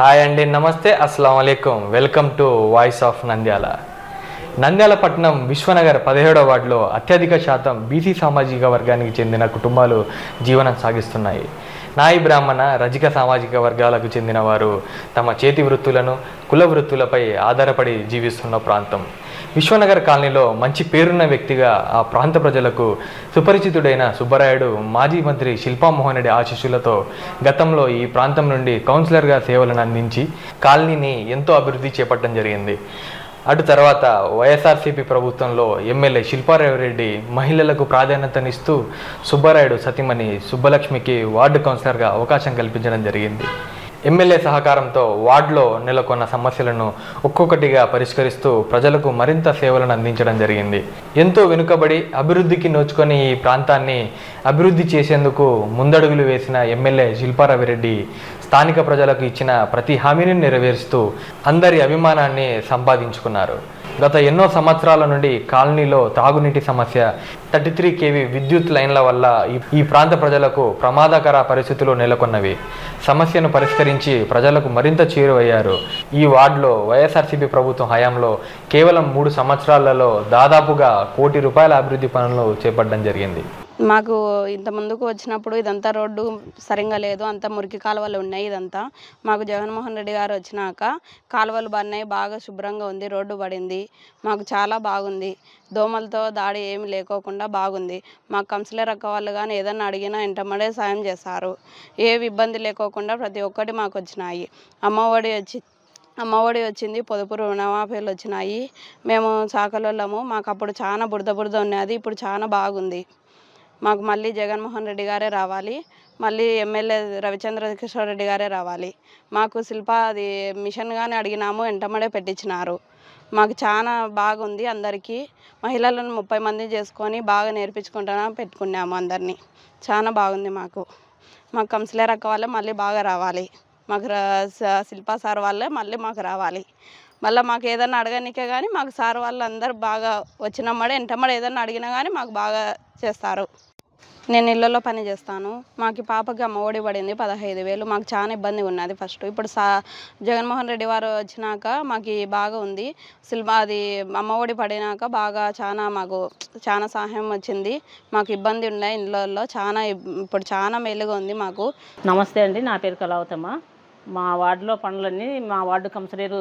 hi అండి నమస్తే అస్సలం అయికం welcome to voice of Nandyal Nandyal పట్టణం విశ్వనగర్ పదిహేడవ వార్డులో అత్యధిక శాతం బీసీ సామాజిక వర్గానికి చెందిన కుటుంబాలు జీవనం సాగిస్తున్నాయి నాయి బ్రాహ్మణ రజిక సామాజిక వర్గాలకు చెందిన వారు తమ చేతి వృత్తులను కుల వృత్తులపై ఆధారపడి జీవిస్తున్న ప్రాంతం విశ్వనగర్ కాలనీలో మంచి పేరున్న వ్యక్తిగా ఆ ప్రాంత ప్రజలకు సుపరిచితుడైన సుబ్బరాయుడు మాజీ మంత్రి శిల్పామోహన్ రెడ్డి ఆశీస్సులతో గతంలో ఈ ప్రాంతం నుండి కౌన్సిలర్గా సేవలను అందించి కాలనీని ఎంతో అభివృద్ధి చేపట్టడం జరిగింది అటు తర్వాత వైఎస్ఆర్సీపీ ప్రభుత్వంలో ఎమ్మెల్యే శిల్పారావురెడ్డి మహిళలకు ప్రాధాన్యతనిస్తూ సుబ్బారాయుడు సతీమణి సుబ్బలక్ష్మికి వార్డు కౌన్సిలర్గా అవకాశం కల్పించడం జరిగింది ఎమ్మెల్యే సహకారంతో వార్డులో నెలకొన్న సమస్యలను ఒక్కొక్కటిగా పరిష్కరిస్తూ ప్రజలకు మరింత సేవలను అందించడం జరిగింది ఎంతో వెనుకబడి అభివృద్ధికి నోచుకొని ఈ ప్రాంతాన్ని అభివృద్ధి చేసేందుకు ముందడుగులు వేసిన ఎమ్మెల్యే శిల్పారావిరెడ్డి స్థానిక ప్రజలకు ఇచ్చిన ప్రతి హామీని నెరవేరుస్తూ అందరి అభిమానాన్ని సంపాదించుకున్నారు గత ఎన్నో సంవత్సరాల నుండి కాలనీలో తాగునీటి సమస్య థర్టీ త్రీ కేవీ విద్యుత్ లైన్ల వల్ల ఈ- ఈ ప్రాంత ప్రజలకు ప్రమాదకర పరిస్థితులు నెలకొన్నవి సమస్యను పరిష్కరించి ప్రజలకు మరింత చేరువయ్యారు ఈ వార్డులో వైఎస్ఆర్సీపీ ప్రభుత్వం హయాంలో కేవలం మూడు సంవత్సరాలలో దాదాపుగా కోటి రూపాయల అభివృద్ధి పనులు చేపట్టడం జరిగింది మాకు ఇంత ముందుకు వచ్చినప్పుడు ఇదంతా రోడ్డు సరిగ్గా లేదు అంతా మురికి కాలువలు ఉన్నాయి ఇదంతా మాకు జగన్మోహన్ రెడ్డి గారు వచ్చినాక కాలువలు పడినాయి బాగా శుభ్రంగా ఉంది రోడ్డు పడింది మాకు చాలా బాగుంది దోమలతో దాడి ఏమి లేకోకుండా బాగుంది మాకు కౌన్సిలర్ అక్క వాళ్ళు కానీ ఏదన్నా అడిగినా ఇంటమడే సాయం చేస్తారు ఏ ఇబ్బంది లేకోకుండా ప్రతి ఒక్కటి మాకు వచ్చినాయి అమ్మఒడి వచ్చి అమ్మఒడి వచ్చింది పొదుపు రుణమాఫీలు వచ్చినాయి మేము చాకలోళ్ళము మాకు అప్పుడు చాలా బురద బురద ఉన్నది ఇప్పుడు చాలా బాగుంది మాకు మళ్ళీ జగన్మోహన్ రెడ్డి గారే రావాలి మళ్ళీ ఎమ్మెల్యే రవిచంద్ర కిషోర్ రెడ్డి గారే రావాలి మాకు శిల్ప అది మిషన్ కానీ అడిగినాము వెంటమడే పెట్టించినారు మాకు చాలా బాగుంది అందరికీ మహిళలను ముప్పై మంది చేసుకొని బాగా నేర్పించుకుంటా పెట్టుకున్నాము అందరినీ చాలా బాగుంది మాకు మాకు కౌన్సిలర్ అక్క వాళ్ళే మళ్ళీ బాగా రావాలి మాకు రా- స- శిల్పా సార్ వాళ్ళే మళ్ళీ మాకు రావాలి మళ్ళీ మాకు ఏదన్నా అడగనికే కానీ మాకు సార్ వాళ్ళు అందరు బాగా వచ్చినమ్మడే ఎంటమ్మడే ఏదన్నా అడిగినా కానీ మాకు బాగా చేస్తారు నేను ఇళ్ళలో పని చేస్తాను మాకు ఈ పాపకి అమ్మ ఒడి పడింది పదహైదు వేలు మాకు చాలా ఇబ్బంది ఉన్నది ఫస్ట్ ఇప్పుడు సా జగన్మోహన్ రెడ్డి వారు వచ్చినాక మాకు ఈ బాగా ఉంది సిల్వా అది అమ్మ ఒడి పడినాక బాగా చాలా మాకు చాలా సహాయం వచ్చింది మాకు ఇబ్బంది ఉన్నాయి ఇళ్ళల్లో చాలా ఇబ్- ఇప్పుడు చాలా మేలుగా ఉంది మాకు నమస్తే అండి నా పేరు కళావతమ్మ మా వార్డులో పనులన్నీ మా వార్డు కౌన్సిలర్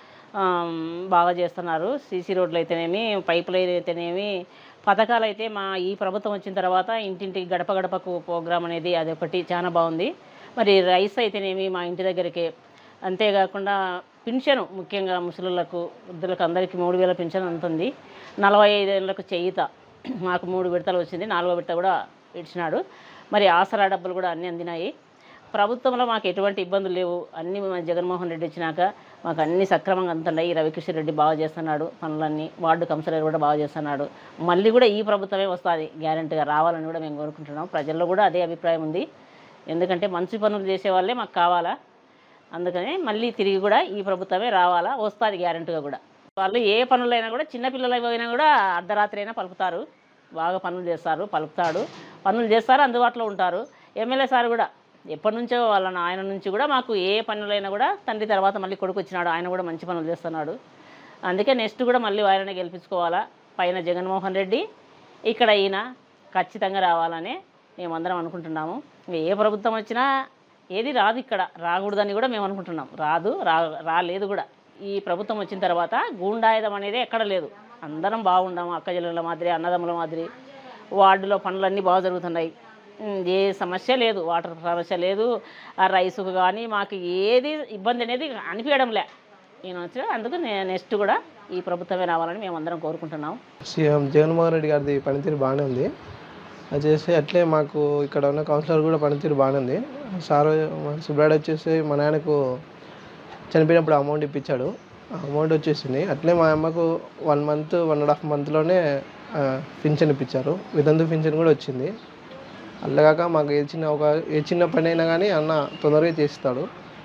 ఆమ్, బాగా చేస్తున్నారు సీసీ రోడ్లు అయితేనేమి పైప్ లైన్ అయితేనేమి పథకాలు అయితే మా ఈ ప్రభుత్వం వచ్చిన తర్వాత ఇంటింటికి గడప గడపకు ప్రోగ్రామ్ అనేది అది ఒకటి చాలా బాగుంది మరి రైస్ అయితేనేమి మా ఇంటి దగ్గరికి అంతేకాకుండా పింఛను ముఖ్యంగా ముసలులకు వృద్ధులకు అందరికీ మూడు వేల పింఛన్ ఉంటుంది నలభై ఐదేళ్లకు చేయిత మాకు మూడు విడతలు వచ్చింది నాలుగో విడత కూడా ఇచ్చినాడు మరి ఆసరా డబ్బులు కూడా అన్నీ అందినాయి ప్రభుత్వంలో మాకు ఎటువంటి ఇబ్బందులు లేవు అన్నీ మన జగన్మోహన్ రెడ్డి వచ్చినాక మాకు అన్ని సక్రమంగా అందుతున్నాయి రవికిషన్ రెడ్డి బాగా చేస్తున్నాడు పనులన్నీ వార్డు కౌన్సిలర్ కూడా బాగా చేస్తున్నాడు మళ్ళీ కూడా ఈ ప్రభుత్వమే వస్తుంది గ్యారెంటీగా రావాలని కూడా మేము కోరుకుంటున్నాం ప్రజల్లో కూడా అదే అభిప్రాయం ఉంది ఎందుకంటే మంచి పనులు చేసే వాళ్ళే మాకు కావాలా అందుకని మళ్ళీ తిరిగి కూడా ఈ ప్రభుత్వమే రావాలా వస్తుంది గ్యారెంటీగా కూడా వాళ్ళు ఏ పనులైనా కూడా చిన్నపిల్లలు పోయినా కూడా అర్ధరాత్రి అయినా పలుకుతారు బాగా పనులు చేస్తారు పలుకుతాడు పనులు చేస్తారు అందుబాటులో ఉంటారు ఎమ్మెల్యే సార్ కూడా ఎప్పటి నుంచో వాళ్ళ ఆయన నుంచి కూడా మాకు ఏ పనులైనా కూడా తండ్రి తర్వాత మళ్ళీ కొడుకు వచ్చినాడు ఆయన కూడా మంచి పనులు చేస్తున్నాడు అందుకే నెక్స్ట్ కూడా మళ్ళీ ఆయననే గెలిపించుకోవాలా పైన జగన్మోహన్ రెడ్డి ఇక్కడ ఈయన ఖచ్చితంగా రావాలని మేమందరం అనుకుంటున్నాము ఇంకా ఏ ప్రభుత్వం వచ్చినా ఏది రాదు ఇక్కడ రాకూడదని కూడా మేము అనుకుంటున్నాం రాదు రా రాలేదు కూడా ఈ ప్రభుత్వం వచ్చిన తర్వాత గూండాయుధం అనేది ఎక్కడ లేదు అందరం బాగుండాము అక్క చెల్లెల మాదిరి అన్నదమ్ముల మాదిరి వార్డులో పనులన్నీ బాగా జరుగుతున్నాయి ఉమ్, ఏ సమస్య లేదు వాటర్ సమస్య లేదు ఆ రైసుకు కానీ మాకు ఏది ఇబ్బంది అనేది అనిపించడంలే నేను వచ్చి అందుకు నెక్స్ట్ కూడా ఈ ప్రభుత్వమే రావాలని మేము అందరం కోరుకుంటున్నాం సీఎం జగన్మోహన్ రెడ్డి గారిది పనితీరు బాగానే ఉంది అది చేసి అట్లే మాకు ఇక్కడ ఉన్న కౌన్సిలర్ కూడా పనితీరు బాగానే ఉంది సార్ సుబ్రాడ్ వచ్చేసి మా నాన్నకు చనిపోయినప్పుడు అమౌంట్ ఇప్పించాడు ఆ అమౌంట్ వచ్చేసింది అట్లే మా అమ్మకు one month one and half మంత్లోనే పింఛన్ ఇప్పించారు వితంతు పింఛన్ కూడా వచ్చింది అల్లగాక మాకు ఏ చిన్న ఒక ఏ చిన్న పని అయినా కానీ అన్న తొందరగా చేస్తాడు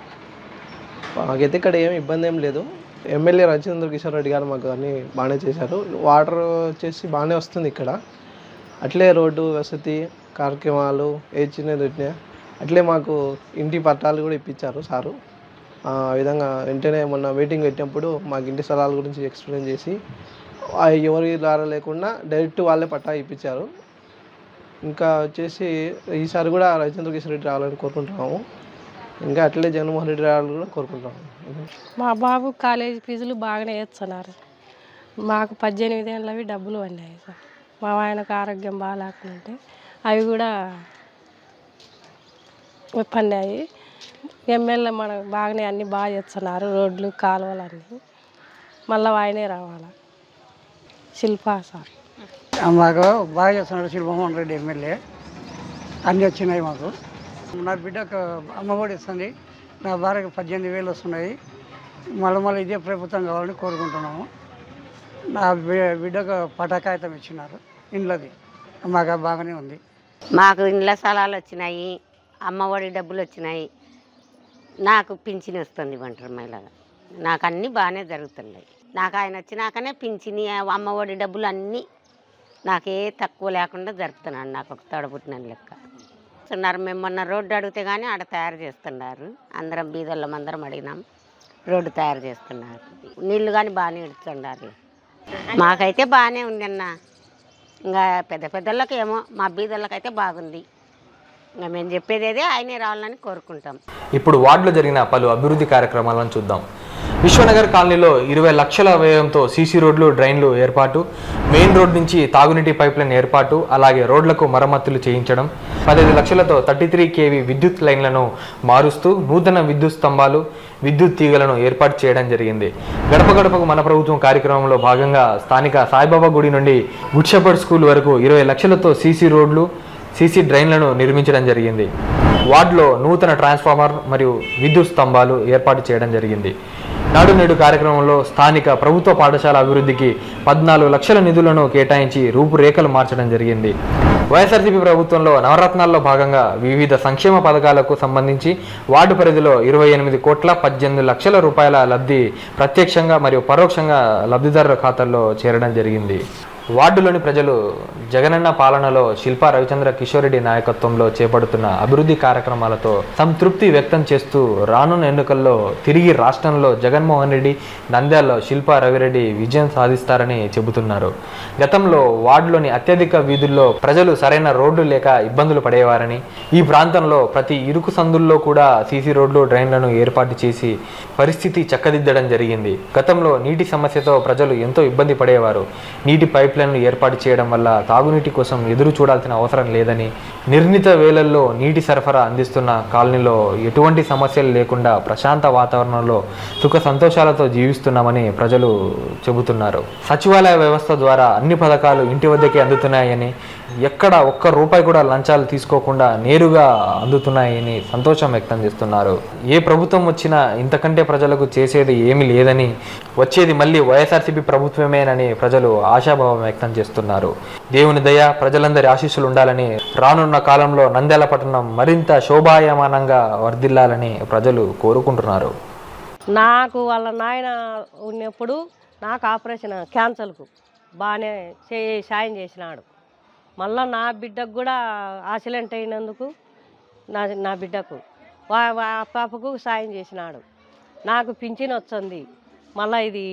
మాకైతే ఇక్కడ ఏమి ఇబ్బంది ఏం లేదు ఎమ్మెల్యే రవిచంద్ర కిషోర్ రెడ్డి గారు మాకు అన్నీ బాగానే చేశారు వాటర్ వచ్చేసి బాగానే వస్తుంది ఇక్కడ అట్లే రోడ్డు వసతి కార్యక్రమాలు ఏ చిన్నది వచ్చినా అట్లే మాకు ఇంటి పట్టాలు కూడా ఇప్పించారు సారు ఆ విధంగా వెంటనే మొన్న మీటింగ్ పెట్టినప్పుడు మాకు ఇంటి స్థలాల గురించి ఎక్స్ప్లెయిన్ చేసి ఆ ఎవరి ద్వారా లేకుండా డైరెక్ట్ వాళ్ళే పట్టా ఇప్పించారు ఇంకా వచ్చేసి ఈసారి కూడా రవిచంద్ర కిషన్ రెడ్డి రావాలని కోరుకుంటున్నాము ఇంకా అట్లే జగన్మోహన్ రెడ్డి రావాలని కూడా కోరుకుంటున్నాము మా బాబు కాలేజీ ఫీజులు బాగానే వేస్తున్నారు మాకు పద్దెనిమిది ఏళ్ళవి డబ్బులు పడినాయి సార్ మా ఆయనకు ఆరోగ్యం బాగాలేకుంటే అవి కూడా పడినాయి ఎమ్మెల్యే మనకు బాగానే అన్నీ బాగా చేస్తున్నారు రోడ్లు కాలువలు అన్నీ మళ్ళీ ఆయనే రావాలి శిల్పా సార్ మాకు బాగా చేస్తున్నాడు శిల్పమోహన్ రెడ్డి ఎమ్మెల్యే అన్నీ వచ్చినాయి మాకు నా బిడ్డకు అమ్మఒడి ఇస్తుంది నా భార్యకు పద్దెనిమిది వేలు వస్తున్నాయి మళ్ళీ మళ్ళీ ఇదే ప్రభుత్వం కావాలని కోరుకుంటున్నాము నా బి- బిడ్డకు పటాకాయితం ఇచ్చినారు ఇండ్లది మాకు బాగానే ఉంది మాకు ఇండ్ల స్థలాలు వచ్చినాయి అమ్మఒడి డబ్బులు వచ్చినాయి నాకు పింఛన్ వస్తుంది ఒంటరి మహిళగా నాకు అన్నీ బాగానే జరుగుతున్నాయి నాకు ఆయన వచ్చినాకనే పింఛని అమ్మఒడి డబ్బులు అన్నీ నాకే తక్కువ లేకుండా జరుపుతున్నాను నాకు ఒక తోడబుట్టిన లెక్క ఇస్తున్నారు మేము మొన్న రోడ్డు అడిగితే కానీ ఆడ తయారు చేస్తున్నారు అందరం బీదోళ్ళం అందరం అడిగినాం రోడ్డు తయారు చేస్తున్నారు నీళ్లు కానీ బాగానే ఇడుతున్నారు మాకైతే బాగానే ఉంది అన్న ఇంకా పెద్ద పెద్దోళ్ళకి ఏమో మా బీదోళ్ళకైతే బాగుంది ఇంకా మేము చెప్పేది అదే ఆయనే రావాలని కోరుకుంటాం ఇప్పుడు వార్డులో జరిగిన పలు అభివృద్ధి కార్యక్రమాలను చూద్దాం విశ్వనగర్ కాలనీలో ఇరవై లక్షల వ్యయంతో సీసీ రోడ్లు డ్రైన్లు ఏర్పాటు మెయిన్ రోడ్ నుంచి తాగునీటి పైప్లైన్ ఏర్పాటు అలాగే రోడ్లకు మరమ్మతులు చేయించడం పదహైదు లక్షలతో థర్టీ త్రీ కేవీ విద్యుత్ లైన్లను మారుస్తూ నూతన విద్యుత్ స్తంభాలు విద్యుత్ తీగలను ఏర్పాటు చేయడం జరిగింది గడప గడపకు మన ప్రభుత్వం కార్యక్రమంలో భాగంగా స్థానిక సాయిబాబా గుడి నుండి గుడ్ షెపర్డ్ స్కూల్ వరకు ఇరవై లక్షలతో సీసీ రోడ్లు సీసీ డ్రైన్లను నిర్మించడం జరిగింది వార్డులో నూతన ట్రాన్స్ఫార్మర్ మరియు విద్యుత్ స్తంభాలు ఏర్పాటు చేయడం జరిగింది నాడు నేడు కార్యక్రమంలో స్థానిక ప్రభుత్వ పాఠశాల అభివృద్ధికి పద్నాలుగు లక్షల నిధులను కేటాయించి రూపురేఖలు మార్చడం జరిగింది వైఎస్ఆర్సీపీ ప్రభుత్వంలో నవరత్నాల్లో భాగంగా వివిధ సంక్షేమ పథకాలకు సంబంధించి వార్డు పరిధిలో ఇరవై ఎనిమిది కోట్ల పద్దెనిమిది లక్షల రూపాయల లబ్ధి ప్రత్యక్షంగా మరియు పరోక్షంగా లబ్ధిదారుల ఖాతాల్లో చేరడం జరిగింది వార్డులోని ప్రజలు జగనన్న పాలనలో శిల్పా రవిచంద్ర కిషోర్ రెడ్డి నాయకత్వంలో చేపడుతున్న అభివృద్ధి కార్యక్రమాలతో సంతృప్తి వ్యక్తం చేస్తూ రానున్న ఎన్నికల్లో తిరిగి రాష్ట్రంలో జగన్మోహన్ రెడ్డి నంద్యాలలో శిల్పా రవిరెడ్డి విజయం సాధిస్తారని చెబుతున్నారు గతంలో వార్డులోని అత్యధిక వీధుల్లో ప్రజలు సరైన రోడ్లు లేక ఇబ్బందులు పడేవారని ఈ ప్రాంతంలో ప్రతి ఇరుకు సందుల్లో కూడా సీసీ రోడ్లు డ్రైన్లను ఏర్పాటు చేసి పరిస్థితి చక్కదిద్దడం జరిగింది గతంలో నీటి సమస్యతో ప్రజలు ఎంతో ఇబ్బంది పడేవారు నీటి పైప్ లైన్లు ఏర్పాటు చేయడం వల్ల తాగునీటి కోసం ఎదురు చూడాల్సిన అవసరం లేదని నిర్ణీత వేళల్లో నీటి సరఫరా అందిస్తున్న కాలనీలో ఎటువంటి సమస్యలు లేకుండా ప్రశాంత వాతావరణంలో సుఖ సంతోషాలతో జీవిస్తున్నామని ప్రజలు చెబుతున్నారు సచివాలయ వ్యవస్థ ద్వారా అన్ని పథకాలు ఇంటి వద్దకే అందుతున్నాయని ఎక్కడ ఒక్క రూపాయి కూడా లంచాలు తీసుకోకుండా నేరుగా అందుతున్నాయని సంతోషం వ్యక్తం చేస్తున్నారు ఏ ప్రభుత్వం వచ్చినా ఇంతకంటే ప్రజలకు చేసేది ఏమీ లేదని వచ్చేది మళ్ళీ వైఎస్ఆర్సీపీ ప్రభుత్వమేనని ప్రజలు ఆశాభావం వ్యక్తం చేస్తున్నారు దేవుని దయ ప్రజలందరి ఆశీస్సులు ఉండాలని రానున్న కాలంలో నంద్యాల పట్టణం మరింత శోభాయమానంగా వర్ధిల్లాలని ప్రజలు కోరుకుంటున్నారు నాకు వాళ్ళ నాయన ఉన్నప్పుడు నాకు ఆపరేషన్ క్యాన్సర్కు బాగానే చే సాయం చేసినాడు మళ్ళా నా బిడ్డకు కూడా యాక్సిడెంట్ అయినందుకు నా నా బిడ్డకు వా వా ఆ పాపకు సాయం చేసినాడు నాకు పింఛన్ వచ్చింది మళ్ళా ఇది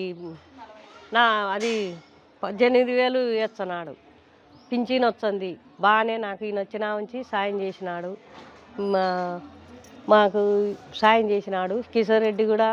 నా అది పద్దెనిమిది వేలు ఇస్తున్నాడు పింఛన్ వచ్చింది బాగానే నాకు ఈయన వచ్చిన ఉంచి సాయం చేసినాడు మా మాకు సాయం చేసినాడు కిషోర్ రెడ్డి కూడా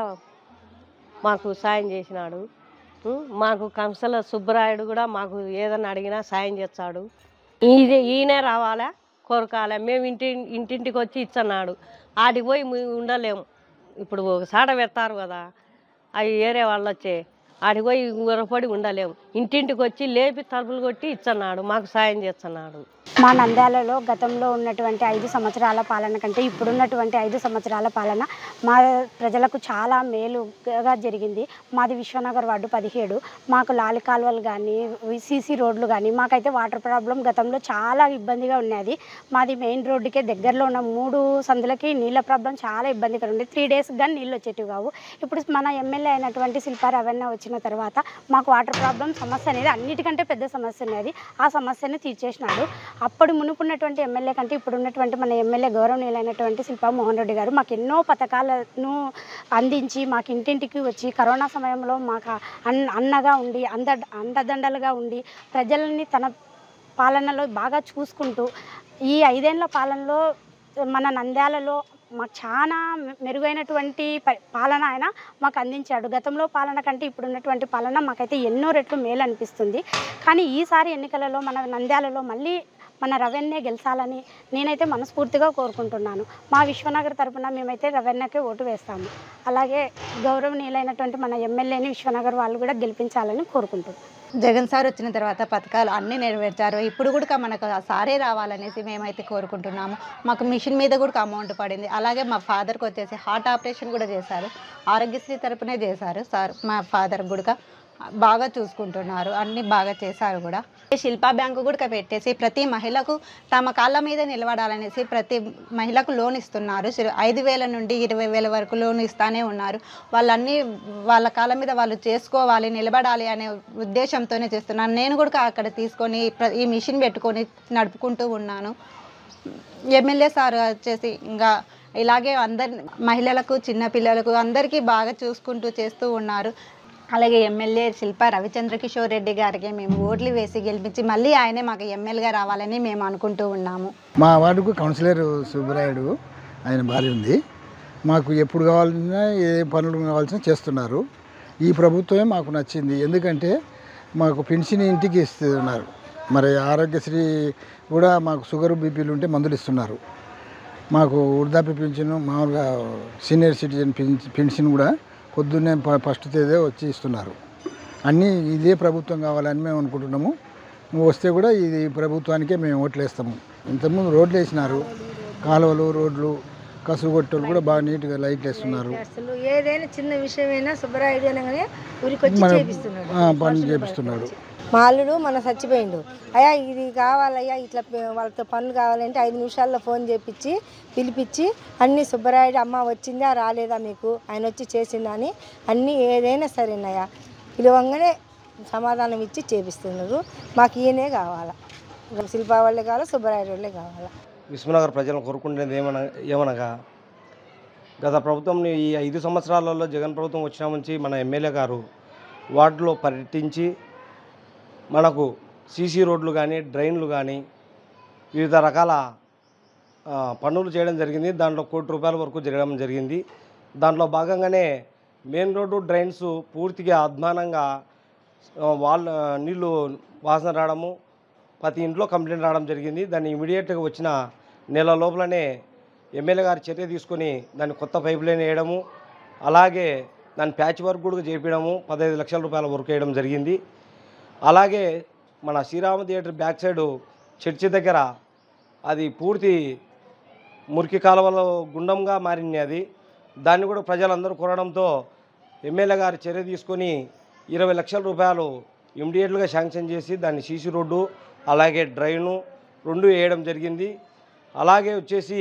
మాకు సాయం చేసినాడు ఉం, మాకు కంసల సుబ్బరాయుడు కూడా మాకు ఏదన్నా అడిగినా సాయం చేస్తాడు ఇది ఈయనే రావాలా కోరకాలే మేము ఇంటి ఇంటింటికి వచ్చి ఇస్తున్నాడు ఆడికి పోయి మేము ఉండలేము ఇప్పుడు ఒక సాట పెడతారు కదా అవి ఏరే వాళ్ళు వచ్చే ఆడికి పోయి ఉరపడి ఉండలేము ఇంటింటికి వచ్చి లేపి తలుపులు కొట్టి ఇస్తున్నాడు మాకు సాయం చేస్తున్నాడు మా నంద్యాలలో గతంలో ఉన్నటువంటి ఐదు సంవత్సరాల పాలన కంటే ఇప్పుడున్నటువంటి ఐదు సంవత్సరాల పాలన మా ప్రజలకు చాలా మేలుగా జరిగింది మాది విశ్వనగర్ వార్డు పదిహేడు మాకు లాలి కాలువలు కానీ సీసీ రోడ్లు కానీ మాకైతే వాటర్ ప్రాబ్లం గతంలో చాలా ఇబ్బందిగా ఉన్నది మాది మెయిన్ రోడ్డుకే దగ్గరలో ఉన్న మూడు సందులకి నీళ్ళ ప్రాబ్లం చాలా ఇబ్బందిగా ఉంది త్రీ డేస్ కానీ నీళ్ళు వచ్చేటివి కావు ఇప్పుడు మన ఎమ్మెల్యే అయినటువంటి శిల్పా రవణ వచ్చిన తర్వాత మాకు వాటర్ ప్రాబ్లం సమస్య అనేది అన్నిటికంటే పెద్ద సమస్య ఉన్నది ఆ సమస్యను తీర్చేసినాడు అప్పుడు మునుపున్నటువంటి ఎమ్మెల్యే కంటే ఇప్పుడు ఉన్నటువంటి మన ఎమ్మెల్యే గౌరవనీయులైనటువంటి శిల్పా మోహన్ రెడ్డి గారు మాకు ఎన్నో పథకాలను అందించి మాకు ఇంటింటికి వచ్చి కరోనా సమయంలో మాకు అన్ అన్నగా ఉండి అంద అండదండలుగా ఉండి ప్రజలని తన పాలనలో బాగా చూసుకుంటూ ఈ ఐదేళ్ల పాలనలో మన నంద్యాలలో మాకు చాలా మెరుగైనటువంటి ప- పాలన ఆయన మాకు అందించాడు గతంలో పాలన కంటే ఇప్పుడు ఉన్నటువంటి పాలన మాకైతే ఎన్నో రెట్లు మేలు అనిపిస్తుంది కానీ ఈసారి ఎన్నికలలో మన నంద్యాలలో మళ్ళీ మన రవెన్నే గెలిచాలని నేనైతే మనస్ఫూర్తిగా కోరుకుంటున్నాను మా విశ్వనగర్ తరపున మేమైతే రవెన్నకే ఓటు వేస్తాము అలాగే గౌరవనీయులైనటువంటి మన ఎమ్మెల్యేని విశ్వనగర్ వాళ్ళు కూడా గెలిపించాలని కోరుకుంటున్నాను జగన్ సార్ వచ్చిన తర్వాత పథకాలు అన్నీ నెరవేర్చారు ఇప్పుడు కూడా మనకు ఆ సారే రావాలనేసి మేమైతే కోరుకుంటున్నాము మాకు మిషన్ మీద కూడా అమౌంట్ పడింది అలాగే మా ఫాదర్కి వచ్చేసి హార్ట్ ఆపరేషన్ కూడా చేశారు ఆరోగ్యశ్రీ తరపునే చేశారు సార్ మా ఫాదర్ కూడా బాగా చూసుకుంటున్నారు అన్నీ బాగా చేశారు కూడా శిల్పా బ్యాంకు కూడా పెట్టేసి ప్రతి మహిళకు తమ కాళ్ళ మీద నిలబడాలనేసి ప్రతి మహిళకు లోన్ ఇస్తున్నారు సిర- ఐదు వేల నుండి ఇరవై వేల వరకు లోన్ ఇస్తానే ఉన్నారు వాళ్ళన్నీ వాళ్ళ కాళ్ళ మీద వాళ్ళు చేసుకోవాలి నిలబడాలి అనే ఉద్దేశంతోనే చేస్తున్నాను నేను కూడా అక్కడ తీసుకొని ప్ర- ఈ మిషన్ పెట్టుకొని నడుపుకుంటూ ఉన్నాను ఎమ్మెల్యే సార్ వచ్చేసి ఇంకా ఇలాగే అందరి మహిళలకు చిన్నపిల్లలకు అందరికీ బాగా చూసుకుంటూ చేస్తూ ఉన్నారు అలాగే ఎమ్మెల్యే శిల్ప రవిచంద్ర కిషోర్ రెడ్డి గారికి మేము ఓట్లు వేసి గెలిపించి మళ్ళీ ఆయనే మాకు ఎమ్మెల్యేగా రావాలని మేము అనుకుంటూ ఉన్నాము మా వార్డుకు కౌన్సిలర్ సుబ్బరాయుడు ఆయన భార్య ఉంది మాకు ఎప్పుడు కావాలన్నా ఏ పనులు కావాల్సిన చేస్తున్నారు ఈ ప్రభుత్వమే మాకు నచ్చింది ఎందుకంటే మాకు పెన్షన్ ఇంటికి ఇస్తున్నారు మరి ఆరోగ్యశ్రీ కూడా మాకు షుగర్ బీపీలు ఉంటే మందులు ఇస్తున్నారు మాకు వృద్ధాప్య పెన్షన్ మామూలుగా సీనియర్ సిటిజన్ పెన్షన్ పెన్షన్ కూడా పొద్దున్నే ప- ఫస్ట్ తేదే వచ్చి ఇస్తున్నారు అన్నీ ఇదే ప్రభుత్వం కావాలని మేము అనుకుంటున్నాము వస్తే కూడా ఇది ప్రభుత్వానికే మేము ఓట్లు వేస్తాము ఇంతకుముందు రోడ్లు వేసినారు కాలువలు రోడ్లు కసువు కొట్టలు కూడా బాగా నీట్గా లైట్లు వేస్తున్నారు అసలు ఏదైనా చిన్న విషయమైనా సుబ్బరాయుడు అనగానే ఊరికొచ్చి మన చేపిస్తున్నాడు ఆ, పనులు చేపిస్తున్నాడు మా అల్లుడు మన చచ్చిపోయిండు అయ్యా ఇది కావాలయ్యా ఇట్లా ప- వాళ్ళతో పనులు కావాలంటే ఐదు నిమిషాల్లో ఫోన్ చేపించి పిలిపించి అన్ని సుబ్బరాయుడు అమ్మ వచ్చిందా రాలేదా మీకు ఆయన వచ్చి చేసిందా అని అన్నీ ఏదైనా సరేనయ్యా పిలవంగానే సమాధానం ఇచ్చి చేపిస్తున్నారు మాకు ఈయనే కావాలా శిల్పా వాళ్ళే కావాలా సుబ్బరాయుడు వాళ్ళే కావాలా విశ్వనగర్ ప్రజలను కోరుకునేది ఏమన ఏమనగా గత ప్రభుత్వం ఈ ఐదు సంవత్సరాలలో జగన్ ప్రభుత్వం వచ్చిన నుంచి మన ఎమ్మెల్యే గారు వార్డులో పర్యటించి మనకు సీసీ రోడ్లు కానీ డ్రైన్లు కానీ వివిధ రకాల ఆ, పనులు చేయడం జరిగింది దాంట్లో కోటి రూపాయల వరకు జరగడం జరిగింది దాంట్లో భాగంగానే మెయిన్ రోడ్డు డ్రైన్స్ పూర్తిగా అధ్వానంగా ఆ, వాళ్ళ నీళ్ళు వాసన రావడము ప్రతి ఇంట్లో కంప్లైంట్ రావడం జరిగింది దాన్ని ఇమీడియట్గా వచ్చిన నెల లోపలనే ఎమ్మెల్యే గారు చర్య తీసుకొని దాన్ని కొత్త పైప్ లైన్ వేయడము అలాగే దాని ప్యాచ్ వర్క్ కూడా చేపించడము పదహైదు లక్షల రూపాయల వర్క్ వేయడం జరిగింది అలాగే మన Srirama theatre back side church దగ్గర అది పూర్తి మురికి కాలువలో గుండంగా మారింది అది దాన్ని కూడా ప్రజలందరూ కోరడంతో ఎమ్మెల్యే గారు చర్య తీసుకొని ఇరవై లక్షల రూపాయలు ఇమ్మీడియట్గా శాంక్షన్ చేసి దాన్ని సీసీ రోడ్డు అలాగే డ్రైను రెండు వేయడం జరిగింది అలాగే వచ్చేసి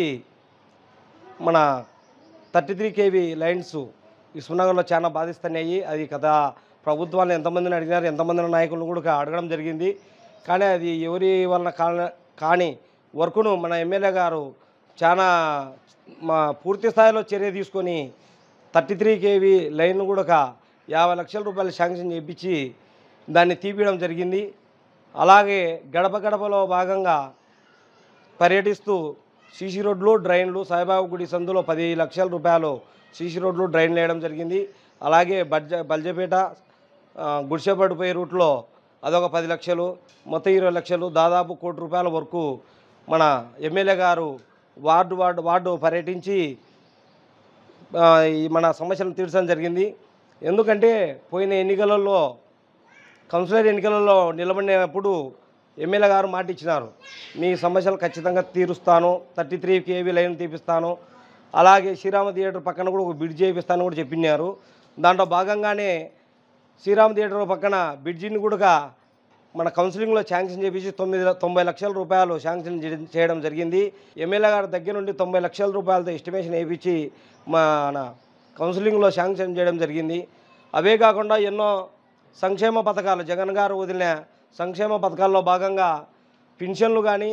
మన థర్టీ త్రీ కేవీ లైన్స్ విశ్వనగర్లో చాలా బాధిస్తున్నాయి అది గత ప్రభుత్వాలు ఎంతమందిని అడిగినారు ఎంతమంది నాయకులను కూడా అడగడం జరిగింది కానీ అది ఎవరి వలన కా- కానీ వర్కును మన ఎమ్మెల్యే గారు చాలా మా పూర్తి స్థాయిలో చర్య తీసుకొని థర్టీ త్రీ కేవీ లైన్ కూడా యాభై లక్షల రూపాయలు శాంక్షన్ చేయించి దాన్ని తీపియడం జరిగింది అలాగే గడప గడపలో భాగంగా పర్యటిస్తూ సీసీ రోడ్లు డ్రైన్లు సాయిబాబా గుడి సందులో పది లక్షల రూపాయలు సీసీ రోడ్లు డ్రైన్లు వేయడం జరిగింది అలాగే బడ్జ బల్జపేట ఆ, గుడిసెపడిపోయే రూట్లో అదొక పది లక్షలు మొత్తం ఇరవై లక్షలు దాదాపు కోటి రూపాయల వరకు మన ఎమ్మెల్యే గారు వార్డు వార్డు వార్డు పర్యటించి ఆ, ఈ మన సమస్యలను తీర్చడం జరిగింది ఎందుకంటే పోయిన ఎన్నికలలో కౌన్సిలర్ ఎన్నికలలో నిలబడినప్పుడు ఎమ్మెల్యే గారు మాట ఇచ్చినారు మీ సమస్యలు ఖచ్చితంగా తీరుస్తాను థర్టీ త్రీ కేవీ లైన్ తీపిస్తాను అలాగే శ్రీరామ థియేటర్ పక్కన కూడా ఒక బ్రిడ్జ్ చేపిస్తాను కూడా చెప్పినారు దాంట్లో భాగంగానే శ్రీరామ థియేటర్ పక్కన బ్రిడ్జిని కూడా మన కౌన్సిలింగ్లో శాంక్షన్ చేపించి తొమ్మిది తొంభై లక్షల రూపాయలు శాంక్షన్ చే- చేయడం జరిగింది ఎమ్మెల్యే గారి దగ్గర నుండి తొంభై లక్షల రూపాయలతో ఎస్టిమేషన్ వేయించి మన కౌన్సిలింగ్లో శాంక్షన్ చేయడం జరిగింది అవే కాకుండా ఎన్నో సంక్షేమ పథకాలు జగన్ గారు వదిలిన సంక్షేమ పథకాల్లో భాగంగా పెన్షన్లు కానీ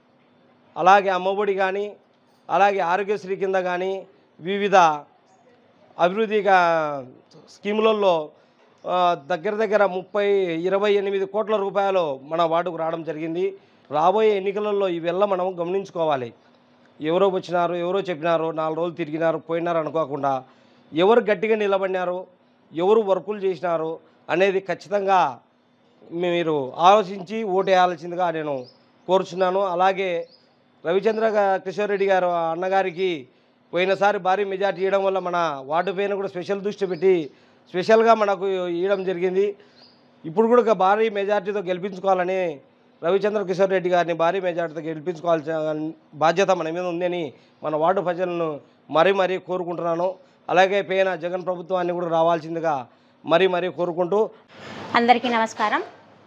అలాగే అమ్మఒడి కానీ అలాగే ఆరోగ్యశ్రీ కింద కానీ వివిధ అభివృద్ధి గా- స్కీములలో ఆ, దగ్గర దగ్గర ముప్పై ఇరవై ఎనిమిది కోట్ల రూపాయలు మన వార్డుకు రావడం జరిగింది రాబోయే ఎన్నికలలో ఇవెల్ల మనం గమనించుకోవాలి ఎవరో వచ్చినారు ఎవరో చెప్పినారు నాలుగు రోజులు తిరిగినారు పోయినారు అనుకోకుండా ఎవరు గట్టిగా నిలబడినారు ఎవరు వర్కులు చేసినారు అనేది ఖచ్చితంగా మీరు ఆలోచించి ఓటేయాల్సిందిగా నేను కోరుచున్నాను అలాగే రవిచంద్ర గా- కిషోర్ రెడ్డి గారు అన్నగారికి పోయినసారి భారీ మెజార్టీ ఇవ్వడం వల్ల మన వార్డు పైన కూడా స్పెషల్ దృష్టి పెట్టి స్పెషల్గా మనకు ఇవ్వడం జరిగింది ఇప్పుడు కూడా ఒక భారీ మెజార్టీతో గెలిపించుకోవాలని రవిచంద్ర కిషోర్ రెడ్డి గారిని భారీ మెజార్టీతో గెలిపించుకోవాల్సిన బాధ్యత మన మీద ఉందని మన వార్డు ప్రజలను మరీ మరీ కోరుకుంటున్నాను అలాగే పైన జగన్ ప్రభుత్వాన్ని కూడా రావాల్సిందిగా మరీ మరీ కోరుకుంటూ అందరికీ నమస్కారం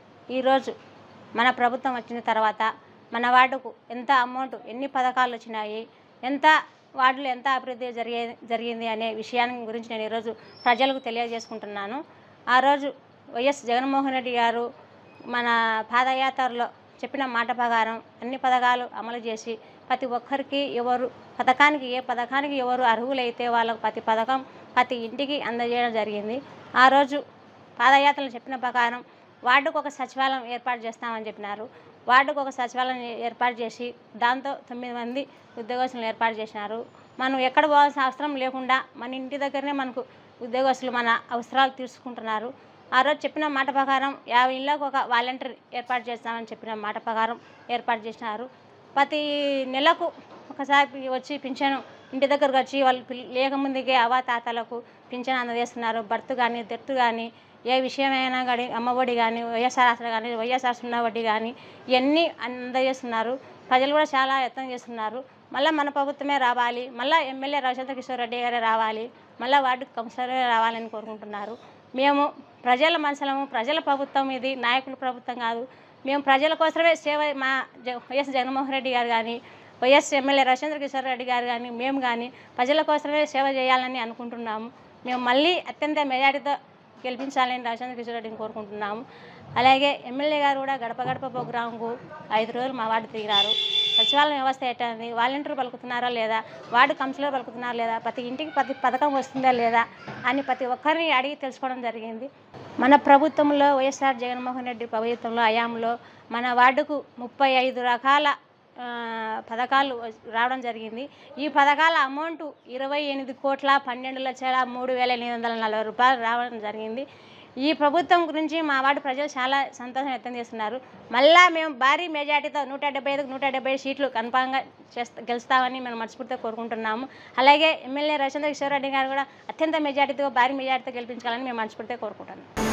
ఈరోజు మన ప్రభుత్వం వచ్చిన తర్వాత మన వార్డుకు ఎంత అమౌంట్ ఎన్ని పథకాలు వచ్చినాయి ఎంత వార్డులో ఎంత అభివృద్ధి జరిగే జరిగింది అనే విషయాన్ని గురించి నేను ఈరోజు ప్రజలకు తెలియజేసుకుంటున్నాను ఆ రోజు వైఎస్ జగన్మోహన్ రెడ్డి గారు మన పాదయాత్రలో చెప్పిన మాట ప్రకారం అన్ని పథకాలు అమలు చేసి ప్రతి ఒక్కరికి ఎవరు పథకానికి ఏ పథకానికి ఎవరు అర్హులైతే వాళ్ళకు ప్రతి పథకం ప్రతి ఇంటికి అందజేయడం జరిగింది ఆ రోజు పాదయాత్రలు చెప్పిన ప్రకారం వార్డుకు ఒక సచివాలయం ఏర్పాటు చేస్తామని చెప్పినారు వార్డుకు ఒక సచివాలయం ఏ- ఏర్పాటు చేసి దాంతో తొమ్మిది మంది ఉద్యోగస్తులను ఏర్పాటు చేసినారు మనం ఎక్కడ పోవాల్సిన అవసరం లేకుండా మన ఇంటి దగ్గరనే మనకు ఉద్యోగస్తులు మన అవసరాలు తీర్చుకుంటున్నారు ఆ రోజు చెప్పిన మాట ప్రకారం యాభై ఇళ్ళకు ఒక వాలంటీర్ ఏర్పాటు చేస్తామని చెప్పిన మాట ప్రకారం ఏర్పాటు చేసినారు ప్రతి నెలకు ఒకసారి వచ్చి పింఛను ఇంటి దగ్గరకు వచ్చి వాళ్ళు పిల్ల- లేకముందుకే అవాతాతలకు పింఛను అందజేస్తున్నారు బర్త్ కానీ దెత్తు కానీ ఏ విషయమైనా కానీ అమ్మఒడి కానీ వైఎస్ఆర్ ఆసరా కానీ వైఎస్ఆర్ సున్నా వడ్డీ కానీ ఇవన్నీ అందజేస్తున్నారు ప్రజలు కూడా చాలా యత్నం చేస్తున్నారు మళ్ళీ మన ప్రభుత్వమే రావాలి మళ్ళీ ఎమ్మెల్యే రవిచంద్ర కిషోర్ రెడ్డి గారే రావాలి మళ్ళీ వార్డు కౌన్సిలరే రావాలని కోరుకుంటున్నారు మేము ప్రజల మనసులము ప్రజల ప్రభుత్వం ఇది నాయకుల ప్రభుత్వం కాదు మేము ప్రజల కోసమే సేవ మా జ- వైఎస్ జగన్మోహన్ రెడ్డి గారు కానీ వైఎస్ ఎమ్మెల్యే రవిచంద్ర కిషోర్ రెడ్డి గారు కానీ మేము కానీ ప్రజల కోసమే సేవ చేయాలని అనుకుంటున్నాము మేము మళ్ళీ అత్యంత మెజారిటీతో గెలిపించాలని రవిచంద్ర కిషోర్ రెడ్డిని కోరుకుంటున్నాము అలాగే ఎమ్మెల్యే గారు కూడా గడప గడప ప్రోగ్రాంకు ఐదు రోజులు మా వార్డు తిరిగినారు సచివాలయం వ్యవస్థ ఎట్టుంది వాలంటీర్ పలుకుతున్నారా లేదా వార్డు కౌన్సిలర్ పలుకుతున్నారా లేదా ప్రతి ఇంటికి ప్రతి పథకం వస్తుందా లేదా అని ప్రతి ఒక్కరిని అడిగి తెలుసుకోవడం జరిగింది మన ప్రభుత్వంలో వైఎస్ఆర్ జగన్మోహన్ రెడ్డి ప్రభుత్వంలో హయాంలో మన వార్డుకు ముప్పై ఐదు రకాల ఆ, పథకాలు రావడం జరిగింది ఈ పథకాల అమౌంట్ ఇరవై ఎనిమిది కోట్ల పన్నెండు లక్షల మూడు వేల ఎనిమిది వందల నలభై రూపాయలు రావడం జరిగింది ఈ ప్రభుత్వం గురించి మా వార్డు ప్రజలు చాలా సంతోషం వ్యక్తం చేస్తున్నారు మళ్ళా మేము భారీ మెజార్టీతో నూట డెబ్బై ఐదుకు నూట డెబ్బై ఐదు సీట్లు కన్ఫామ్గా చేస్తా గెలుస్తామని మేము మనస్ఫూర్తిగా కోరుకుంటున్నాము అలాగే ఎమ్మెల్యే రవిచంద్ర కిషోర్ రెడ్డి గారు కూడా అత్యంత మెజార్టీతో భారీ మెజార్టీతో గెలిపించాలని మేము మనస్ఫూర్తిగా కోరుకుంటున్నాం